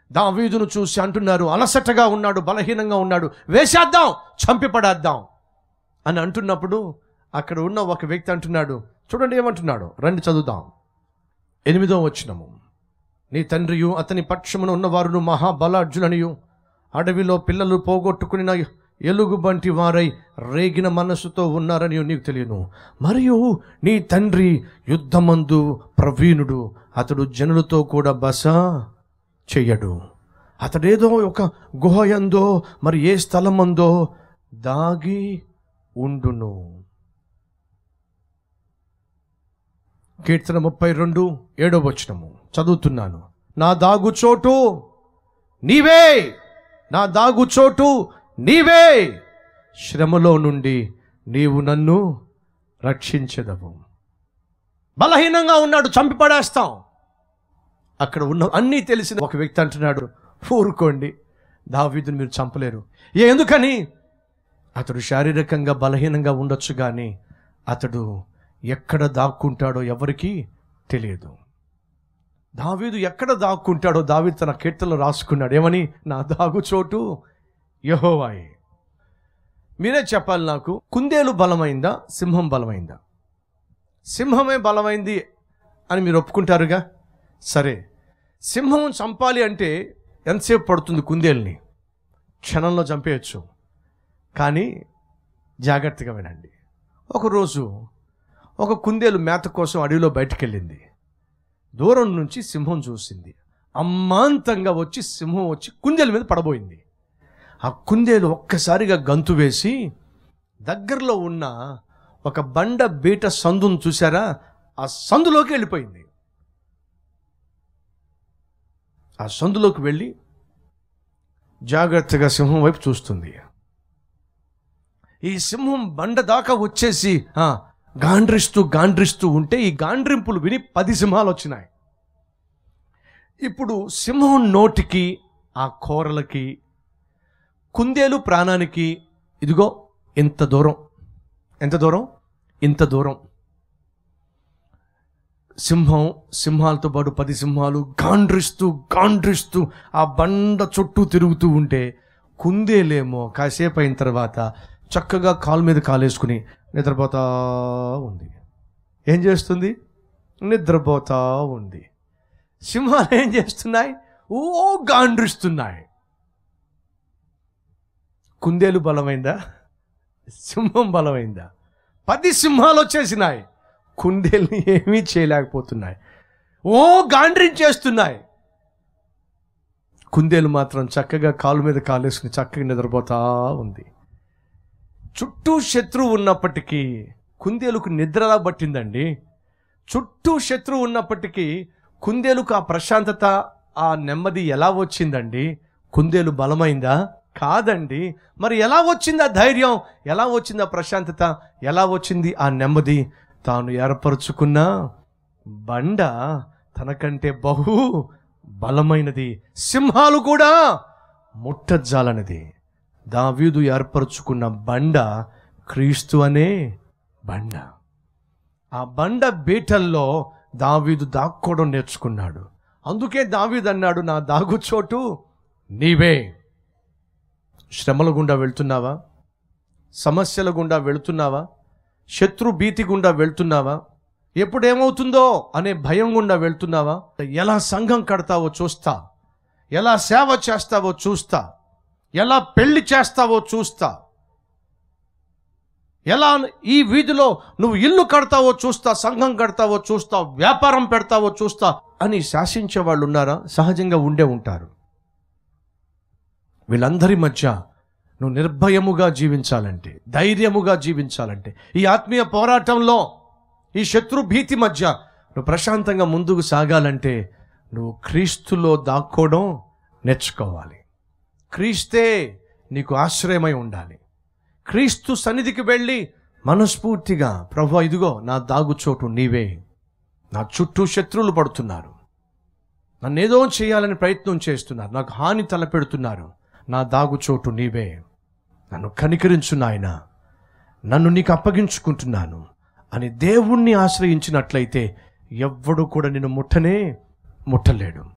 దావీదును చూసి అంటున్నారు అలసటగా ఉన్నాడు బలహీనంగా ఉన్నాడు వేసేద్దాం చంపి పడేద్దాం అని అంటున్నప్పుడు అక్కడ ఉన్న ఒక వ్యక్తి అంటున్నాడు చూడండి ఏమంటున్నాడు రండి చదువుదాం ఎనిమిదో వచ్చినము నీ తండ్రియు అతని పక్షమున ఉన్నవారును మహాబలార్జుననియు అడవిలో పిల్లలు పోగొట్టుకుని ఎలుగుబంటి వారై రేగిన మనస్సుతో ఉన్నారని నీకు తెలియను మరియు నీ తండ్రి యుద్ధమందు ప్రవీణుడు అతడు జనులతో కూడా బస చెయ్యడు అతడేదో ఒక గుహయందో మరి ఏ స్థలమందో దాగి ఉండును కీర్తన ముప్పై రెండు ఏడో వచనము చదువుతున్నాను నా దాగు చోటు నీవే నా దాగు చోటు నీవే శ్రమలో నుండి నీవు నన్ను రక్షించదవు బలహీనంగా ఉన్నాడు చంపి పడేస్తాం అక్కడ ఉన్న అన్నీ తెలిసిన ఒక వ్యక్తి అంటున్నాడు ఊరుకోండి దావీదుని మీరు చంపలేరు ఏ ఎందుకని అతడు శారీరకంగా బలహీనంగా ఉండొచ్చు కానీ అతడు ఎక్కడ దాక్కుంటాడో ఎవరికీ తెలియదు దావీదు ఎక్కడ దాక్కుంటాడో దావీదు తన కీర్తనలో రాసుకున్నాడు ఏమని నా దాగు చోటు యహోవాయే మీరే చెప్పాలి నాకు కుందేలు బలమైందా సింహం బలమైందా సింహమే బలమైంది అని మీరు ఒప్పుకుంటారుగా సరే సింహం చంపాలి అంటే ఎంతసేపు పడుతుంది కుందేల్ని క్షణంలో చంపేయచ్చు కానీ జాగ్రత్తగా వినండి ఒకరోజు ఒక కుందేలు మేత కోసం అడవిలో బయటికి వెళ్ళింది దూరం నుంచి సింహం చూసింది అమ్మాంతంగా వచ్చి సింహం వచ్చి కుందేలు మీద పడబోయింది ఆ కుందేలు ఒక్కసారిగా గంతు వేసి దగ్గరలో ఉన్న ఒక బండ బీట సందును చూసారా ఆ సందులోకి వెళ్ళిపోయింది ఆ సందులోకి వెళ్ళి జాగ్రత్తగా సింహం వైపు చూస్తుంది ఈ సింహం బండ దాకా వచ్చేసి ఆ, గాండ్రిస్తూ గాండ్రిస్తూ ఉంటే ఈ గాండ్రింపులు విని పది సింహాలు వచ్చినాయి ఇప్పుడు సింహం నోటికి ఆ కూరలకి కుందేలు ప్రాణానికి ఇదిగో ఇంత దూరం ఎంత దూరం ఇంత దూరం సింహం సింహాలతో పాటు పది సింహాలు గాండ్రిస్తూ గాండ్రిస్తూ ఆ బండ చుట్టూ తిరుగుతూ ఉంటే కుందేలేమో కాసేపు అయిన తర్వాత చక్కగా కాలు మీద కాలేసుకుని నిద్రపోతా ఉంది ఏం చేస్తుంది నిద్రపోతా ఉంది సింహాలు ఏం చేస్తున్నాయి ఓ గాండ్రిస్తున్నాయి కుందేలు బలమైందా సింహం బలమైందా పది సింహాలు వచ్చేసినాయి కుందేల్ని ఏమీ చేయలేకపోతున్నాయి ఓ గాండ్రించేస్తున్నాయి కుందేలు మాత్రం చక్కగా కాలు మీద కాలేసుకుని చక్కగా నిద్రపోతా ఉంది చుట్టూ శత్రువు ఉన్నప్పటికీ కుందేలుకు నిద్రలా పట్టిందండి చుట్టూ శత్రువు ఉన్నప్పటికీ కుందేలుకు ఆ ప్రశాంతత ఆ నెమ్మది ఎలా వచ్చిందండి కుందేలు బలమైందా కాదండి మరి ఎలా వచ్చింది ఆ ధైర్యం ఎలా వచ్చింది ఆ ప్రశాంతత ఎలా వచ్చింది ఆ నెమ్మది తాను ఏర్పరచుకున్న బండ తనకంటే బహు బలమైనది సింహాలు కూడా ముట్టజాలనిది దావీదు ఏర్పరచుకున్న బండ క్రీస్తు అనే బండ ఆ బండ బీటల్లో దావీదు దాక్కోవడం నేర్చుకున్నాడు అందుకే దావీదు అన్నాడు నా దాగుచోటు నీవే శ్రమల గుండా వెళ్తున్నావా సమస్యల గుండా వెళుతున్నావా శత్రు భీతి గుండా వెళ్తున్నావా ఎప్పుడేమవుతుందో అనే భయం గుండా వెళ్తున్నావా ఎలా సంఘం కడతావో చూస్తా ఎలా సేవ చేస్తావో చూస్తా ఎలా పెళ్లి చేస్తావో చూస్తా ఎలా ఈ వీధిలో నువ్వు ఇల్లు కడతావో చూస్తా సంఘం కడతావో చూస్తా వ్యాపారం పెడతావో చూస్తా అని శాసించే వాళ్ళు ఉన్నారా సహజంగా ఉండే ఉంటారు వీళ్ళందరి మధ్య నువ్వు నిర్భయముగా జీవించాలంటే ధైర్యముగా జీవించాలంటే ఈ ఆత్మీయ పోరాటంలో ఈ శత్రు భీతి మధ్య నువ్వు ప్రశాంతంగా ముందుకు సాగాలంటే నువ్వు క్రీస్తులో దాక్కోవడం నేర్చుకోవాలి క్రీస్తే నీకు ఆశ్రయమై ఉండాలి క్రీస్తు సన్నిధికి వెళ్ళి మనస్ఫూర్తిగా ప్రభు ఇదిగో నా దాగుచోటు నీవే నా చుట్టూ శత్రువులు పడుతున్నారు నన్ను ఏదో చేయాలని ప్రయత్నం చేస్తున్నారు నాకు హాని తలపెడుతున్నారు నా దాగుచోటు నీవే నన్ను కనికరించు నాయన నన్ను నీకు అప్పగించుకుంటున్నాను అని దేవుణ్ణి ఆశ్రయించినట్లయితే ఎవ్వడు కూడా నిన్ను ముట్టనే ముట్టలేడు